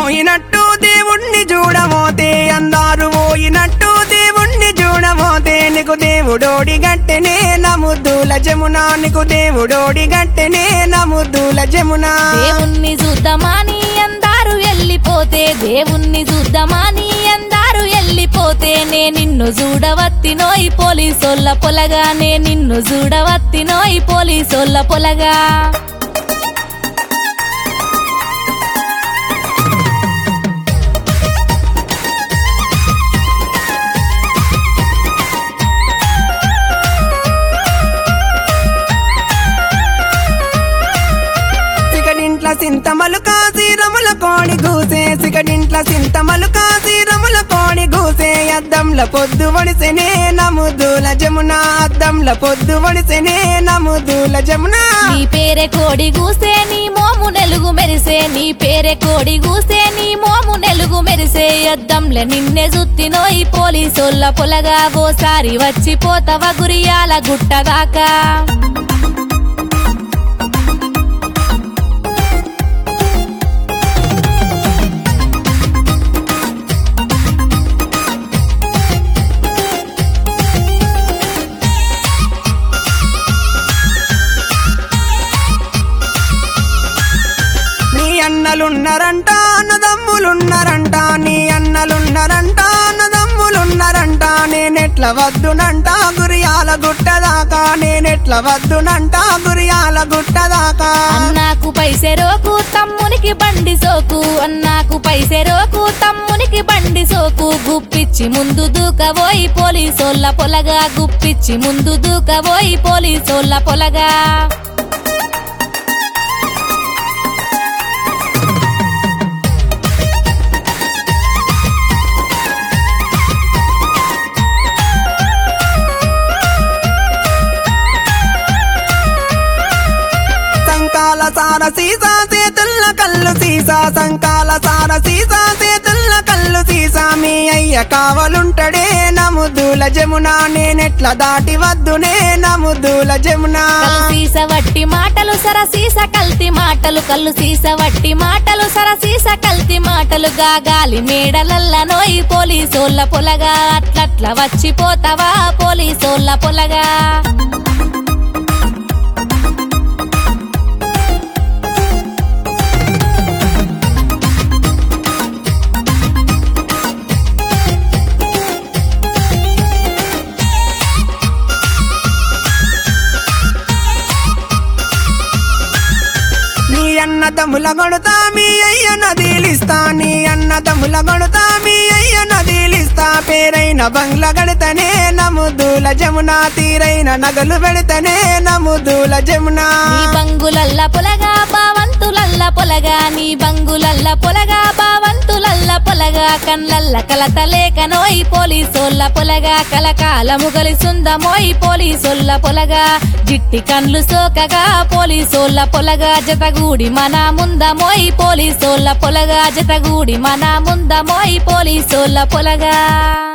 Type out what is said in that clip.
పోయినట్టు దేవుణ్ణి చూడమోతే అందరు పోయినట్టు దేవుణ్ణి చూడమోతే నీకు దేవుడోడి గట్టెనే నముద్దుల జమున నీకు దేవుడోడి గట్టెనే నముద్దుల జమున దేవుణ్ణి చూద్దామని అందరు వెళ్ళిపోతే దేవుణ్ణి చూద్దామని అందరు వెళ్ళిపోతే నే నిన్ను చూడవత్తినోయి పోలీసోళ్ళ పొలగా నే నిన్ను చూడవత్తినోయి పోలీసోళ్ళ పొలగా సిగడింట్ల సింతమలు కాసీరముల కోడి గూసే సిగడింట్ల సింతమలు కాసీరముల కోడి గూసే అద్దంల పొద్దు వడిసెనే నముదుల జమున అద్దంల పొద్దు వడిసెనే నముదుల జమున నీ పేరే కోడి గూసే నీ మోము నెలుగు మెరిసే నీ పేరే కోడి గూసే నీ మోము నెలుగు మెరిసే అద్దంలే నిన్నే జుత్తినోయి పోలీసోళ్ళ పొలగా ఓసారి వచ్చిపోతవ గురియాల గుట్టదాకా నీ అన్నలున్నారంట అన్నదమ్ములున్నారంట నీ అన్నలున్నారంట అన్నదమ్ములున్నారంట నేనెట్ల వద్దునంట గురియాల గుట్టదాకా నేనెట్ల వద్దునంట గురియాల గుట్టదాకా అన్నాకు పైసెరోకు తమ్మునికి బండి సోకు అన్నాకు పైసెరోకు తమ్మునికి బండి సోకు గుప్పిచ్చి ముందు దూకబోయి పోలీసోళ్ళ పొలగా గుప్పిచ్చి ముందు దూకబోయి పోలీసోళ్ళ పొలగా సంకాల సార సీసా చేతుల్ల కళ్ళు సీసా సంకాల సార సీసా చేతుల్ల కళ్ళు సీసా మీ అయ్య కావలుంటడే నముదుల జమున నేనెట్ల దాటి వద్దునే నముదుల జమున కళ్ళు సీస వట్టి మాటలు సరసీస కల్తి మాటలు కళ్ళు సీస వట్టి మాటలు సరసీస కల్తి మాటలు గాగాలి మేడలల్ల నోయి పోలీసోళ్ళ పొలగా అట్లట్ల వచ్చిపోతావా పోలీసోళ్ళ పొలగా నీ అన్న తమ్ముల కొడతా మీ అయ్య నదీలిస్తా నీ అన్న తమ్ముల కొడతా మీ అయ్య నదీలిస్తా పేరైన బంగ్ల గడతనే నముదుల జమున తీరైన నగలు పెడతనే నముదుల జమున నీ బంగులల్ల పొలగా బావంతులల్ల పొలగా నీ బంగులల్ల పొలగా బావంతులల్ల పొలగా కళ్ళల్ల కలత లేక నోయి పోలీసోళ్ళ పొలగా కలకాలము గలిసుందమోయి పోలీసోళ్ళ పొలగా జిట్టి కండ్లు సోకగా పోలీసోళ్ళ పొలగా జతగూడి మన ముందమోయి పోలీసోళ్ళ పొలగా జతగూడి మన ముందమోయి పోలీసోళ్ళ పొలగా